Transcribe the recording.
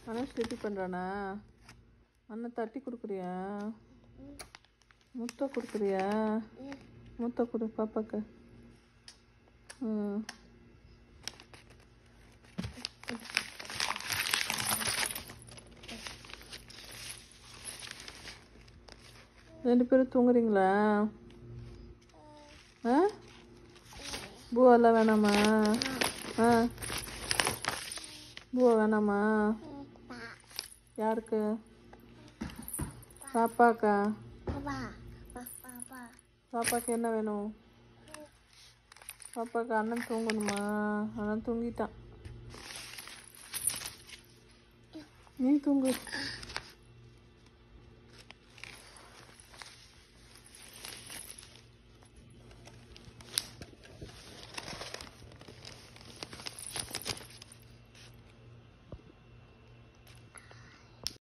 Anas ready பண்ணுறானா அண்ணன் தட்டி கொடுக்குறியா முட்டை கொடுக்குறியா முட்டை கொடு பாப்பாக்கு ம் ரெண்டு பேரும் தூங்குறீங்களா ஆ பூவெல்லாம் வேணாமா ஆ பூவா வேணாமா யாருக்கு பாப்பாக்கா பாப்பாக்கு என்ன வேணும் பாப்பாக்கு அண்ணன் தூங்கணுமா அண்ணன் தூங்கிட்டான் நீ தூங்கு